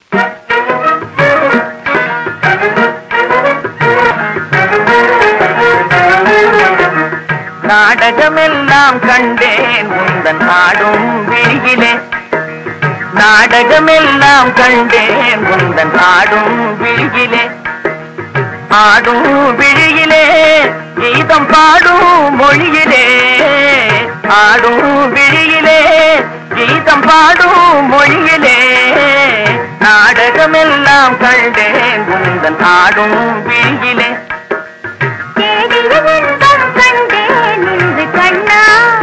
நாடகமெல்லாம் கண்டேன் உந்தன் ஆடும் விழியிலே நாடகமெல்லாம் கண்டேன் உந்தன் ஆடும் விழியிலே ஆடும் விழியிலே கீதம் பாடும் மொழியிலே ஆடும் விழியிலே கீதம் பாடும் மொழியிலே நாடகமெல்லாம் கண்டேன் உந்தன் ஆடும் விழியிலே தேடிய இன்பம் கண்டேன் இன்று கண்ணா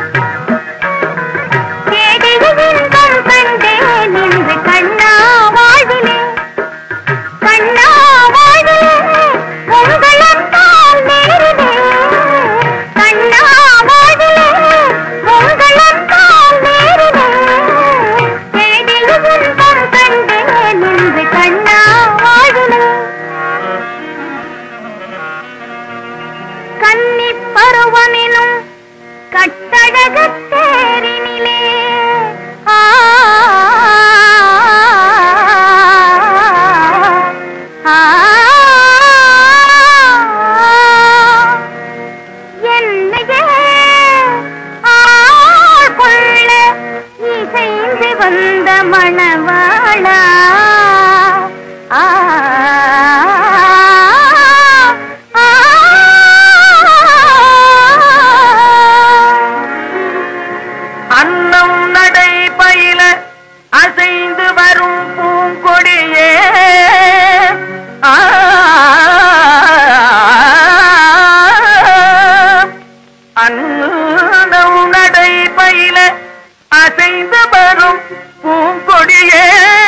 தேடிய இன்பம் கண்டேன் இன்று கண்ணா வாழ்விலே கண்ணா வாழ்விலே உங்களத்தால் நேரிலே கண்ணா வாழ்விலே உங்களத்தால் நேரிலே தேடிய இன்பம் கண்டேன் இன்று கண்ணா வாழ்விலே கன்னி பருவமெனும் கட்டழகத் தேரினிலே ஆ, ஆ, என்னையே ஆள் கொள்ள இசைந்து வந்த மணவாளா ஆ, ஆ, அன்னம் நடை பயில அசைந்து வரும் பூங்கொடியே ஆ, அன்னம் நடை பயில அசைந்து வரும் பூங்கொடியே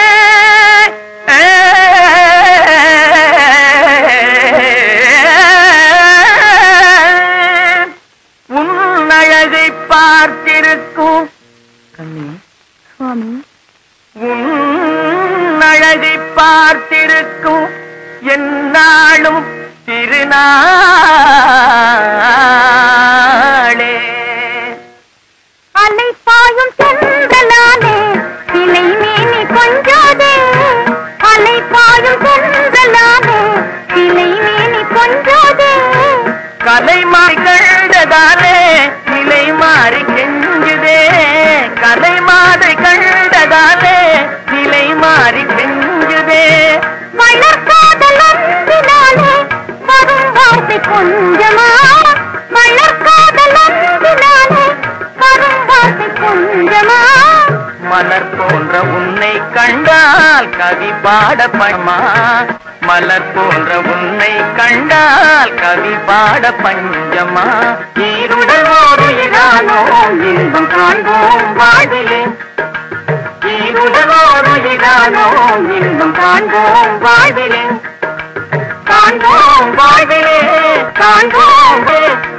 உன் அழகை பார்த்திருக்கும் கண்ணே சுவாமி உன் அழகை பார்த்திருக்கும் என்னாலும் திருநாளே அலை பாயும் சென்றலானே இலை மேனி கொஞ்சாதே அலை பாயும் சென்றலானே இலை மேனி கொஞ்சாதே கலை மாறி கண்டதாலே நிலை மாறி கெஞ்சுதே கலை மாதை கண்டதாலே நிலை மாறி கெஞ்சுதே வளர்க்காதல் அன்பினாலே வரும் வார்த்தை கொஞ்சமா வளர்க்காதல் அன்பினாலே வரும் வார்த்தை கொஞ்சமா மலர் போன்ற உன்னை கண்டால் கவி பாட பணமா மலர் போன்ற உன்னை கண்டால் கவி பாட பஞ்சமா ஈருடல் ஓருயிரானோ இன்பம் காண்போம் வாழ்விலே ஈருடல் ஓருயிரானோ இன்பம் காண்போம் வாழ்விலே காண்போம் வாழ்விலே காண்போம்